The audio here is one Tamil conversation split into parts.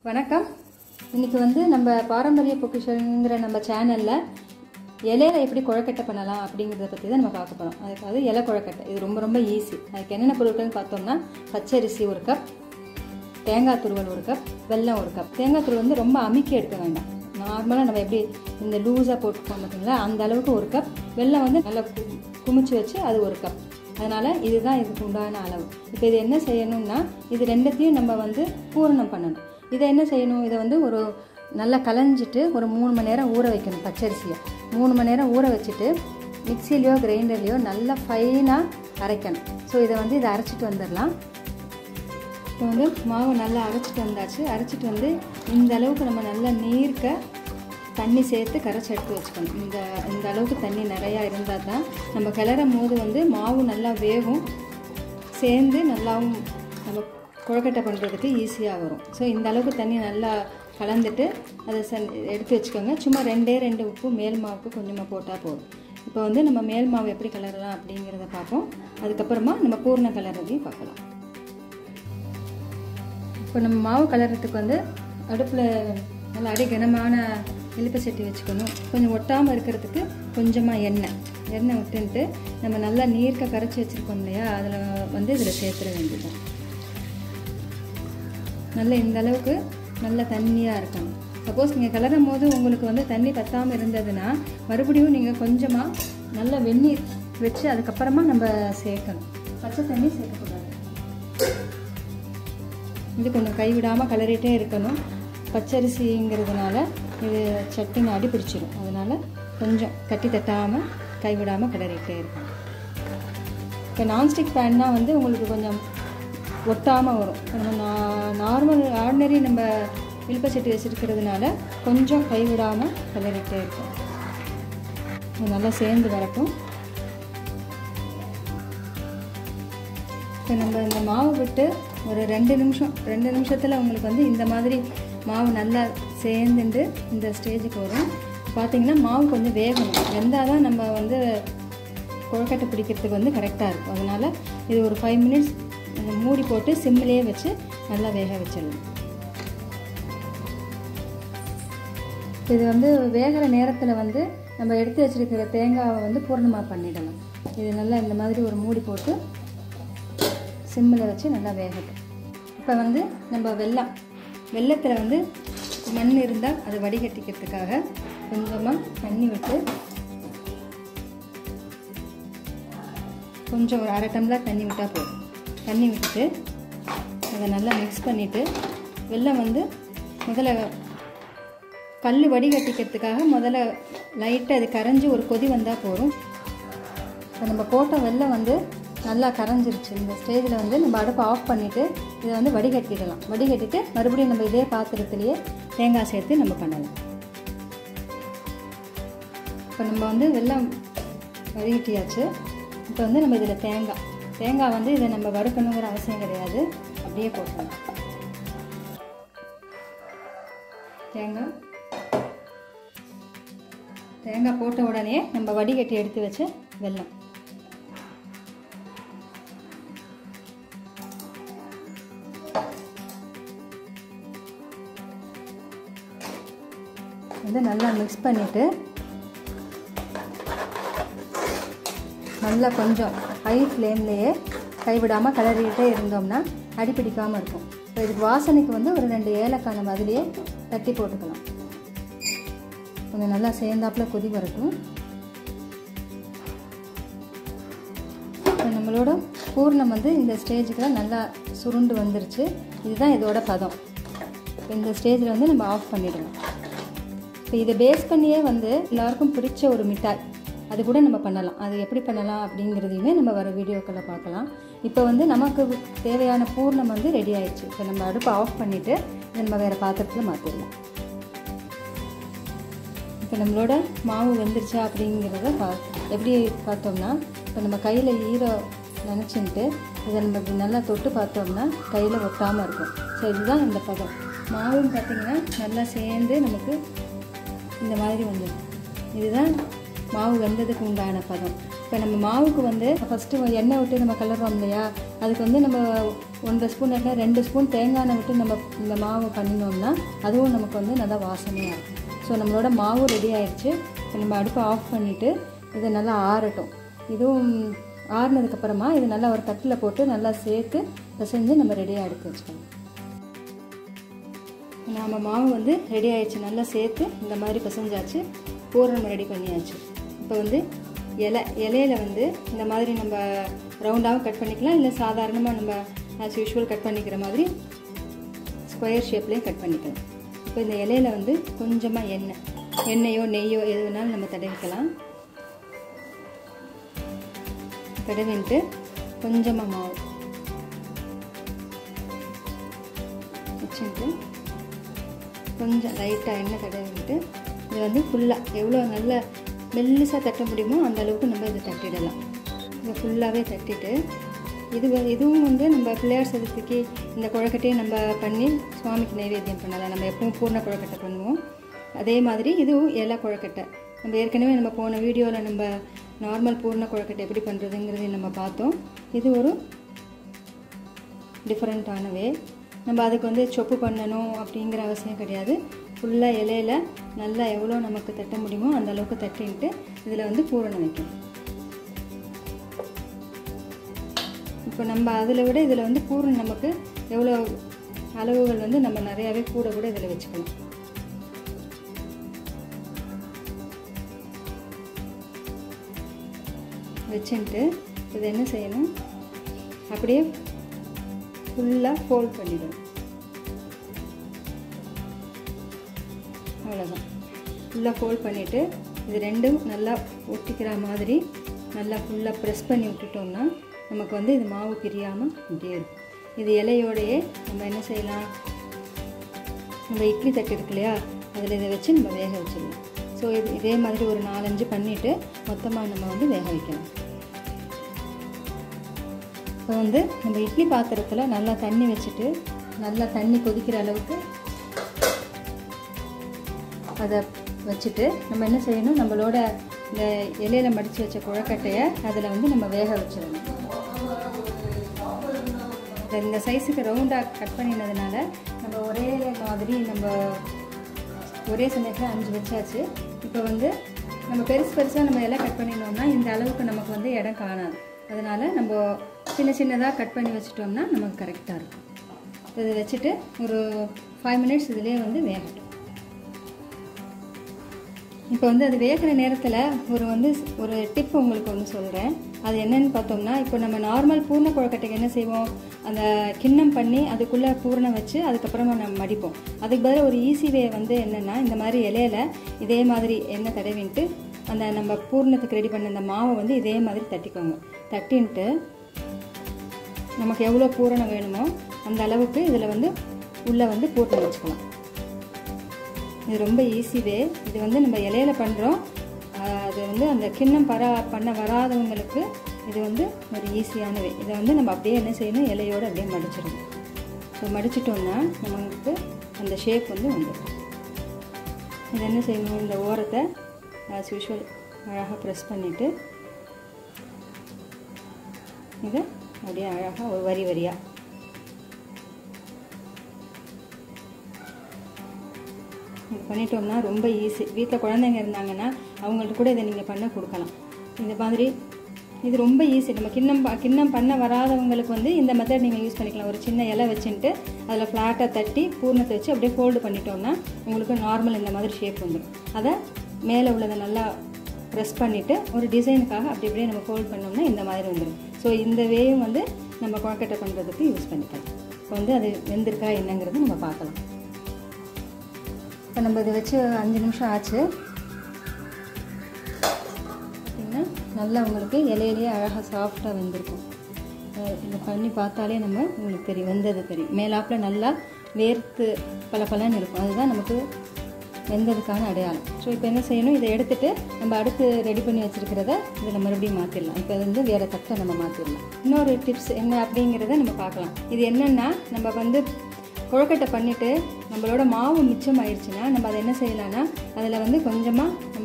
வணக்கம் இன்னைக்கு வந்து நம்ம பாரம்பரிய பொக்கிஷங்கிற நம்ம சேனலில் இலையில எப்படி குழக்கட்டை பண்ணலாம் அப்படிங்கிறத பற்றி தான் நம்ம பார்க்க போகிறோம் அதுக்கு அது இலை குழக்கட்டை இது ரொம்ப ரொம்ப ஈஸி அதுக்கு என்னென்ன பொருட்கள்னு பார்த்தோம்னா பச்சரிசி ஒரு கப் தேங்காய் துருவல் ஒரு கப் வெல்லம் ஒரு கப் தேங்காய் துருவல் வந்து ரொம்ப அமுக்கி எடுக்க வேண்டாம் நார்மலாக நம்ம எப்படி இந்த லூஸாக போட்டுப்போம் பார்த்தீங்களா அந்த அளவுக்கு ஒரு கப் வெல்லம் வந்து நல்லா கு- குமிச்சு வச்சு அது ஒரு கப் அதனால் இதுதான் இதுக்கு உண்டான அளவு இப்போ இது என்ன செய்யணும்னா இது ரெண்டுத்தையும் நம்ம வந்து பூரணம் பண்ணணும் இதை என்ன செய்யணும் இதை வந்து ஒரு நல்லா கலைஞ்சிட்டு ஒரு மூணு மணி நேரம் ஊற வைக்கணும் பச்சரிசியை மூணு மணி நேரம் ஊற வச்சுட்டு மிக்சிலையோ கிரைண்டர்லேயோ நல்லா ஃபைனாக அரைக்கணும் ஸோ இதை வந்து இதை அரைச்சிட்டு வந்துடலாம் இப்போ வந்து மாவு நல்லா அரைச்சிட்டு வந்தாச்சு அரைச்சிட்டு வந்து இந்த அளவுக்கு நம்ம நல்லா நீர்க்க தண்ணி சேர்த்து கரைச்சி எடுத்து வச்சுக்கணும் இந்த இந்த அளவுக்கு தண்ணி நிறையா இருந்தால் தான் நம்ம கிளறும் போது வந்து மாவு நல்லா வேகும் சேர்ந்து நல்லாவும் நம்ம குழக்கட்டை பண்ணுறதுக்கு ஈஸியாக வரும் ஸோ இந்த அளவுக்கு தண்ணி நல்லா கலந்துட்டு அதை சன் எடுத்து வச்சுக்கோங்க சும்மா ரெண்டே ரெண்டு உப்பு மேல் மாவுக்கு கொஞ்சமாக போட்டால் போதும் இப்போ வந்து நம்ம மேல் மாவு எப்படி கலரலாம் அப்படிங்கிறத பார்ப்போம் அதுக்கப்புறமா நம்ம பூர்ண கலரதையும் பார்க்கலாம் இப்போ நம்ம மாவு கலர்றதுக்கு வந்து அடுப்பில் நல்லா அடி கனமான இழுப்பு சட்டி வச்சுக்கணும் கொஞ்சம் ஒட்டாமல் இருக்கிறதுக்கு கொஞ்சமாக எண்ணெய் எண்ணெய் விட்டுன்ட்டு நம்ம நல்லா நீர்க்க கரைச்சி வச்சுருக்கோம் இல்லையா அதில் வந்து இதில் சேர்த்துட வேண்டியது நல்ல இந்த அளவுக்கு நல்ல தண்ணியாக இருக்கணும் சப்போஸ் நீங்கள் கிளறும் போது உங்களுக்கு வந்து தண்ணி பத்தாமல் இருந்ததுன்னா மறுபடியும் நீங்கள் கொஞ்சமாக நல்ல வெந்நீர் வச்சு அதுக்கப்புறமா நம்ம சேர்க்கணும் பச்சை தண்ணி சேர்க்கக்கூடாது இது கொஞ்சம் கைவிடாமல் கலரிட்டே இருக்கணும் பச்சரிசிங்கிறதுனால இது சட்டுன்னு அடி பிடிச்சிடும் அதனால் கொஞ்சம் கட்டி தட்டாமல் கைவிடாமல் கிளறிட்டே இருக்கணும் இப்போ நான்ஸ்டிக் பேன்னா வந்து உங்களுக்கு கொஞ்சம் ஒட்டாமல் வரும் இப்ப நம்ம நார்மல் ஆர்டினரி நம்ம இழுப்ப சட்டி வச்சுருக்கிறதுனால கொஞ்சம் கைவிடாமல் கிளறிட்டே இருக்கும் இது நல்லா சேர்ந்து வரட்டும் இப்போ நம்ம இந்த மாவு விட்டு ஒரு ரெண்டு நிமிஷம் ரெண்டு நிமிஷத்தில் உங்களுக்கு வந்து இந்த மாதிரி மாவு நல்லா சேர்ந்துட்டு இந்த ஸ்டேஜுக்கு வரும் பார்த்தீங்கன்னா மாவு கொஞ்சம் வேகணும் வெந்தால் தான் நம்ம வந்து கொழுக்கட்டை பிடிக்கிறதுக்கு வந்து கரெக்டாக இருக்கும் அதனால் இது ஒரு ஃபைவ் மினிட்ஸ் மூடி போட்டு சிம்மிலேயே வச்சு நல்லா வேக வச்சிடலாம் இது வந்து வேகிற நேரத்தில் வந்து நம்ம எடுத்து வச்சிருக்கிற தேங்காவை வந்து பூர்ணமாக பண்ணிடலாம் இது நல்லா இந்த மாதிரி ஒரு மூடி போட்டு சிம்மில் வச்சு நல்லா வேகட்டும் இப்போ வந்து நம்ம வெல்லம் வெல்லத்தில் வந்து மண் இருந்தால் அதை வடிகட்டிக்கிறதுக்காக கொஞ்சமாக தண்ணி விட்டு கொஞ்சம் ஒரு அரை டம்ளர் தண்ணி விட்டால் போதும் தண்ணி விட்டுட்டு அதை நல்லா மிக்ஸ் பண்ணிவிட்டு வெல்லம் வந்து முதல்ல கல் வடிகட்டிக்கிறதுக்காக முதல்ல லைட்டாக அது கரைஞ்சி ஒரு கொதி வந்தால் போதும் இப்போ நம்ம போட்ட வெல்லம் வந்து நல்லா கரைஞ்சிருச்சு இந்த ஸ்டேஜில் வந்து நம்ம அடுப்பை ஆஃப் பண்ணிவிட்டு இதை வந்து வடிகட்டிடலாம் வடிகட்டிட்டு மறுபடியும் நம்ம இதே பாத்திரத்திலேயே தேங்காய் சேர்த்து நம்ம பண்ணலாம் இப்போ நம்ம வந்து வெல்லம் வடிகட்டியாச்சு இப்போ வந்து நம்ம இதில் தேங்காய் தேங்காய் வந்து இதை நம்ம வறுக்கணுங்கிற அவசியம் கிடையாது அப்படியே போட்டணும் தேங்காய் தேங்காய் போட்ட உடனே நம்ம வடிகட்டி எடுத்து வச்சு வெல்லம் வந்து நல்லா மிக்ஸ் பண்ணிவிட்டு நல்லா கொஞ்சம் ஹை ஃப்ளேம்லேயே கைவிடாமல் கிளறிக்கிட்டே இருந்தோம்னா அடி பிடிக்காமல் இருக்கும் இப்போ இதுக்கு வாசனைக்கு வந்து ஒரு ரெண்டு ஏலக்காய் நம்ம அதிலேயே தட்டி போட்டுக்கலாம் கொஞ்சம் நல்லா சேர்ந்தாப்புல கொதி வரட்டும் இப்போ நம்மளோட பூர்ணம் வந்து இந்த ஸ்டேஜுக்கெலாம் நல்லா சுருண்டு வந்துருச்சு இதுதான் இதோட பதம் இப்போ இந்த ஸ்டேஜில் வந்து நம்ம ஆஃப் பண்ணிடலாம் இப்போ இதை பேஸ் பண்ணியே வந்து எல்லாருக்கும் பிடிச்ச ஒரு மிட்டாய் அது கூட நம்ம பண்ணலாம் அது எப்படி பண்ணலாம் அப்படிங்கிறதையுமே நம்ம வர வீடியோக்களில் பார்க்கலாம் இப்போ வந்து நமக்கு தேவையான பூர்ணம் வந்து ரெடி ஆயிடுச்சு இப்போ நம்ம அடுப்பை ஆஃப் பண்ணிவிட்டு இதை நம்ம வேறு பாத்திரத்தில் மாற்றிடலாம் இப்போ நம்மளோட மாவு வெந்துருச்சா அப்படிங்கிறத பா எப்படி பார்த்தோம்னா இப்போ நம்ம கையில் ஈரம் நினச்சின்ட்டு இதை நம்ம இப்படி நல்லா தொட்டு பார்த்தோம்னா கையில் ஒட்டாமல் இருக்கும் ஸோ இதுதான் இந்த பதம் மாவும் பார்த்திங்கன்னா நல்லா சேர்ந்து நமக்கு இந்த மாதிரி வந்துடும் இதுதான் மாவு வெந்ததுக்கு உண்டான பதம் இப்போ நம்ம மாவுக்கு வந்து ஃபஸ்ட்டு எண்ணெய் விட்டு நம்ம கலர்றோம் இல்லையா அதுக்கு வந்து நம்ம ஒன்றரை ஸ்பூன் இல்லை ரெண்டு ஸ்பூன் தேங்காய் எண்ணெய் விட்டு நம்ம இந்த மாவு பண்ணினோம்னா அதுவும் நமக்கு வந்து நல்லா வாசனையாக இருக்கும் ஸோ நம்மளோட மாவு ரெடி ஆயிடுச்சு இப்போ நம்ம அடுப்பை ஆஃப் பண்ணிவிட்டு இதை நல்லா ஆறட்டும் இதுவும் ஆறுனதுக்கப்புறமா இது நல்லா ஒரு தட்டில் போட்டு நல்லா சேர்த்து பிசைஞ்சு நம்ம ரெடியாக எடுத்து வச்சுக்கணும் நாம் மாவு வந்து ரெடி ஆயிடுச்சு நல்லா சேர்த்து இந்த மாதிரி பிசைஞ்சாச்சு பூரணம் ரெடி பண்ணியாச்சு இப்போ வந்து இலை இலையில வந்து இந்த மாதிரி நம்ம ரவுண்டாகவும் கட் பண்ணிக்கலாம் இல்லை சாதாரணமாக நம்ம ஆஸ் யூஷுவல் கட் பண்ணிக்கிற மாதிரி ஸ்கொயர் ஷேப்லேயும் கட் பண்ணிக்கலாம் இப்போ இந்த இலையில வந்து கொஞ்சமாக எண்ணெய் எண்ணெயோ நெய்யோ எது வேணாலும் நம்ம தடவிக்கலாம் தடவின்ட்டு கொஞ்சமாக மாவு வச்சுட்டு கொஞ்சம் லைட்டாக எண்ணெய் தடவிட்டு இது வந்து ஃபுல்லாக எவ்வளோ நல்ல மெல்லிசாக தட்ட முடியுமோ அந்த அளவுக்கு நம்ம இதை தட்டிடலாம் இதை ஃபுல்லாகவே தட்டிட்டு இது வ- இதுவும் வந்து நம்ம பிள்ளையார் சதுர்த்திக்கு இந்த குழக்கட்டையை நம்ம பண்ணி சுவாமிக்கு நைவேத்தியம் பண்ணலாம் நம்ம எப்பவும் பூர்ண குழக்கட்டை பண்ணுவோம் அதே மாதிரி இதுவும் இலை குழக்கட்டை நம்ம ஏற்கனவே நம்ம போன வீடியோவில் நம்ம நார்மல் பூர்ண குழக்கட்டை எப்படி பண்ணுறதுங்கிறதையும் நம்ம பார்த்தோம் இது ஒரு டிஃப்ரெண்ட்டான வே நம்ம அதுக்கு வந்து சொப்பு பண்ணணும் அப்படிங்கிற அவசியம் கிடையாது ஃபுல்லாக இலையில நல்லா எவ்வளோ நமக்கு தட்ட முடியுமோ அந்த அளவுக்கு தட்டின்ட்டு இதில் வந்து பூரணம் வைக்கணும் இப்போ நம்ம அதில் விட இதில் வந்து பூரணம் நமக்கு எவ்வளோ அளவுகள் வந்து நம்ம நிறையாவே கூட கூட இதில் வச்சுக்கணும் வச்சுட்டு இதை என்ன செய்யணும் அப்படியே ஃபுல்லாக ஃபோல்ட் பண்ணிடும் அவ்வளோதான் ஃபுல்லாக ஃபோல்ட் பண்ணிவிட்டு இது ரெண்டும் நல்லா ஒட்டிக்கிற மாதிரி நல்லா ஃபுல்லாக ப்ரெஸ் பண்ணி விட்டுட்டோம்னா நமக்கு வந்து இது மாவு பிரியாமல் இப்படியே இருக்கும் இது இலையோடையே நம்ம என்ன செய்யலாம் நம்ம இட்லி தட்டு இருக்கு இல்லையா அதில் இதை வச்சு நம்ம வேக வச்சிடலாம் ஸோ இது இதே மாதிரி ஒரு நாலஞ்சு பண்ணிவிட்டு மொத்தமாக நம்ம வந்து வேக வைக்கலாம் இப்போ வந்து நம்ம இட்லி பாத்திரத்தில் நல்லா தண்ணி வச்சுட்டு நல்லா தண்ணி கொதிக்கிற அளவுக்கு அதை வச்சுட்டு நம்ம என்ன செய்யணும் நம்மளோட இந்த இலையில மடித்து வச்ச குழக்கட்டையை அதில் வந்து நம்ம வேக வச்சிடணும் இந்த- இந்த சைஸுக்கு ரவுண்டாக கட் பண்ணினதுனால நம்ம ஒரே மாதிரி நம்ம ஒரே சமயத்தில் அஞ்சு வச்சாச்சு இப்போ வந்து நம்ம பெருசு பெருசாக நம்ம எல்லாம் கட் பண்ணினோம்னா இந்த அளவுக்கு நமக்கு வந்து இடம் காணாது அதனால் நம்ம சின்ன சின்னதாக கட் பண்ணி வச்சிட்டோம்னா நமக்கு கரெக்டாக இருக்கும் இதை வச்சுட்டு ஒரு ஃபைவ் மினிட்ஸ் இதுலேயே வந்து வேகட்டும் இப்போ வந்து அது வேகிற நேரத்தில் ஒரு வந்து ஒரு டிப் உங்களுக்கு ஒன்று சொல்கிறேன் அது என்னன்னு பார்த்தோம்னா இப்போ நம்ம நார்மல் பூர்ண குழக்கட்டைக்கு என்ன செய்வோம் அந்த கிண்ணம் பண்ணி அதுக்குள்ளே பூரணம் வச்சு அதுக்கப்புறமா நம்ம மடிப்போம் அதுக்கு பதிலாக ஒரு ஈஸி வே வந்து என்னென்னா இந்த மாதிரி இலையில இதே மாதிரி எண்ணெய் தடவின்ட்டு அந்த நம்ம பூர்ணத்துக்கு ரெடி பண்ண அந்த மாவை வந்து இதே மாதிரி தட்டிக்கோங்க தட்டின்ட்டு நமக்கு எவ்வளோ பூரணம் வேணுமோ அந்த அளவுக்கு இதில் வந்து உள்ளே வந்து பூரணம் வச்சுக்கலாம் இது ரொம்ப ஈஸி வே இது வந்து நம்ம இலையில பண்ணுறோம் அது வந்து அந்த கிண்ணம் பரா பண்ண வராதவங்களுக்கு இது வந்து ஒரு ஈஸியான வே இதை வந்து நம்ம அப்படியே என்ன செய்யணும் இலையோடு அப்படியே மடிச்சிடணும் ஸோ மடிச்சிட்டோம்னா நமக்கு அந்த ஷேப் வந்து வந்துடும் இது என்ன செய்யணும் இந்த ஓரத்தை ஆஸ் யூஷுவல் அழகாக ப்ரெஸ் பண்ணிவிட்டு இதை அப்படியே அழகாக ஒரு வரி வரியாக இது பண்ணிட்டோம்னா ரொம்ப ஈஸி வீட்டில் குழந்தைங்க இருந்தாங்கன்னா அவங்கள்ட்ட கூட இதை நீங்கள் பண்ண கொடுக்கலாம் இந்த மாதிரி இது ரொம்ப ஈஸி நம்ம கிண்ணம் ப- கிண்ணம் பண்ண வராதவங்களுக்கு வந்து இந்த மெத்தட் நீங்கள் யூஸ் பண்ணிக்கலாம் ஒரு சின்ன இலை வச்சுட்டு அதில் ஃப்ளாட்டாக தட்டி பூர்ணத்தை வச்சு அப்படியே ஃபோல்டு பண்ணிட்டோம்னா உங்களுக்கு நார்மல் இந்த மாதிரி ஷேப் வந்துடும் அதை மேலே உள்ளதை நல்லா ப்ரெஸ் பண்ணிவிட்டு ஒரு டிசைனுக்காக அப்படி அப்படியே நம்ம ஃபோல்ட் பண்ணோம்னா இந்த மாதிரி வந்துடும் ஸோ இந்த வேயும் வந்து நம்ம குழக்கட்டை பண்ணுறதுக்கு யூஸ் பண்ணிக்கலாம் இப்போ வந்து அது வெந்திருக்கா என்னங்கிறது நம்ம பார்க்கலாம் இப்போ நம்ம இதை வச்சு அஞ்சு நிமிஷம் ஆச்சு பார்த்திங்கன்னா நல்லா உங்களுக்கு இலையிலேயே அழகாக சாஃப்டாக வெந்திருக்கும் அஹ் இதை பண்ணி பார்த்தாலே நம்ம உங்களுக்கு தெரியும் வெந்தது தெரியும் மேலாப்பில் நல்லா வேர்த்து பல பலன்னு இருக்கும் அதுதான் நமக்கு வெந்ததுக்கான அடையாளம் ஸோ இப்போ என்ன செய்யணும் இதை எடுத்துட்டு நம்ம அடுத்து ரெடி பண்ணி வச்சுருக்கிறத இதில் மறுபடியும் மாற்றிடலாம் இப்போ வந்து வேறு தட்டை நம்ம மாற்றிடலாம் இன்னொரு டிப்ஸ் என்ன அப்படிங்கிறத நம்ம பார்க்கலாம் இது என்னென்னா நம்ம வந்து கொழுக்கட்டை பண்ணிவிட்டு நம்மளோட மாவு மிச்சம் ஆயிடுச்சுன்னா நம்ம அதை என்ன செய்யலாம்னா அதில் வந்து கொஞ்சமாக நம்ம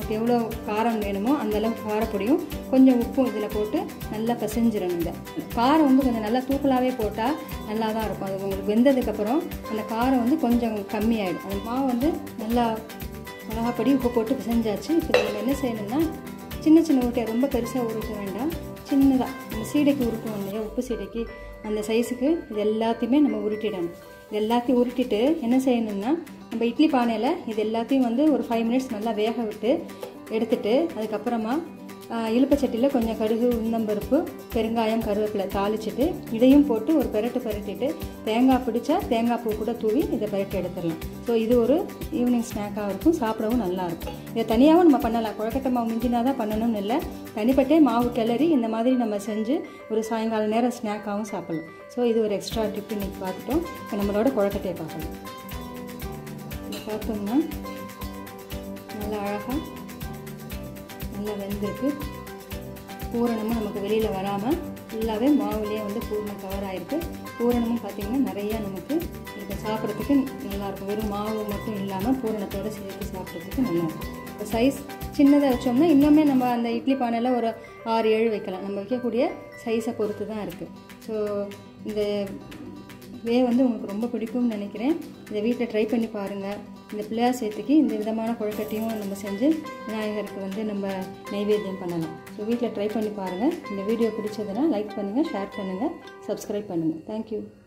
நமக்கு எவ்வளோ காரம் வேணுமோ அந்த அளவுக்கு காரப்பொடியும் கொஞ்சம் உப்பும் இதில் போட்டு நல்லா பிசைஞ்சிடணும் இந்த காரம் வந்து கொஞ்சம் நல்லா தூக்கலாகவே போட்டால் நல்லா தான் இருக்கும் அது உங்களுக்கு வெந்ததுக்கப்புறம் அந்த காரம் வந்து கொஞ்சம் கம்மியாயிடும் அந்த மாவு வந்து நல்லா மிளகாப்பொடி உப்பு போட்டு பிசைஞ்சாச்சு இப்போ நம்ம என்ன செய்யணும்னா சின்ன சின்ன உருட்டை ரொம்ப பெருசாக உருட்ட வேண்டாம் சின்னதாக நம்ம சீடைக்கு உருட்டுவோம் இல்லையா உப்பு சீடைக்கு அந்த சைஸுக்கு இது எல்லாத்தையுமே நம்ம உருட்டிடணும் இது எல்லாத்தையும் உருட்டிட்டு என்ன செய்யணும்னா நம்ம இட்லி பானையில் இது எல்லாத்தையும் வந்து ஒரு ஃபைவ் மினிட்ஸ் நல்லா வேக விட்டு எடுத்துட்டு அதுக்கப்புறமா இழுப்பச்சட்டியில் கொஞ்சம் கடுகு உளுந்தம்பருப்பு பெருங்காயம் கருவேப்பிலை தாளிச்சிட்டு இதையும் போட்டு ஒரு பெரட்டு பெரட்டிட்டு தேங்காய் பிடிச்சா தேங்காய் பூ கூட தூவி இதை பெரட்டி எடுத்துடலாம் ஸோ இது ஒரு ஈவினிங் ஸ்நாக்காக இருக்கும் சாப்பிடவும் நல்லாயிருக்கும் இதை தனியாகவும் நம்ம பண்ணலாம் குழக்கட்டை மாவு மிஞ்சினா தான் பண்ணணும்னு இல்லை தனிப்பட்டே மாவு கிளறி இந்த மாதிரி நம்ம செஞ்சு ஒரு சாயங்கால நேரம் ஸ்நாக்காகவும் சாப்பிடலாம் ஸோ இது ஒரு எக்ஸ்ட்ரா டிப் இன்னைக்கு பார்த்துட்டோம் இப்போ நம்மளோட குழக்கட்டையை பார்க்கலாம் இதை பார்த்தோம்னா நல்லா அழகாக நல்லா வெந்திருக்கு பூரணமும் நமக்கு வெளியில் வராமல் ஃபுல்லாகவே மாவுலேயே வந்து பூரணம் கவர் ஆகிருக்கு பூரணமும் பார்த்திங்கன்னா நிறையா நமக்கு இப்போ சாப்பிட்றதுக்கு நல்லாயிருக்கும் வெறும் மாவு மட்டும் இல்லாமல் பூரணத்தோடு சேர்த்து சாப்பிட்றதுக்கு நல்லாயிருக்கும் இப்போ சைஸ் சின்னதாக வச்சோம்னா இன்னுமே நம்ம அந்த இட்லி பானையில் ஒரு ஆறு ஏழு வைக்கலாம் நம்ம வைக்கக்கூடிய சைஸை பொறுத்து தான் இருக்குது ஸோ இந்த வே வந்து உங்களுக்கு ரொம்ப பிடிக்கும்னு நினைக்கிறேன் இதை வீட்டில் ட்ரை பண்ணி பாருங்கள் இந்த பிள்ளையார் சேர்த்துக்கு இந்த விதமான கொழுக்கட்டையும் நம்ம செஞ்சு விநாயகருக்கு வந்து நம்ம நைவேத்தியம் பண்ணலாம் ஸோ வீட்டில் ட்ரை பண்ணி பாருங்கள் இந்த வீடியோ பிடிச்சதுன்னா லைக் பண்ணுங்கள் ஷேர் பண்ணுங்கள் சப்ஸ்கிரைப் பண்ணுங்கள் தேங்க்யூ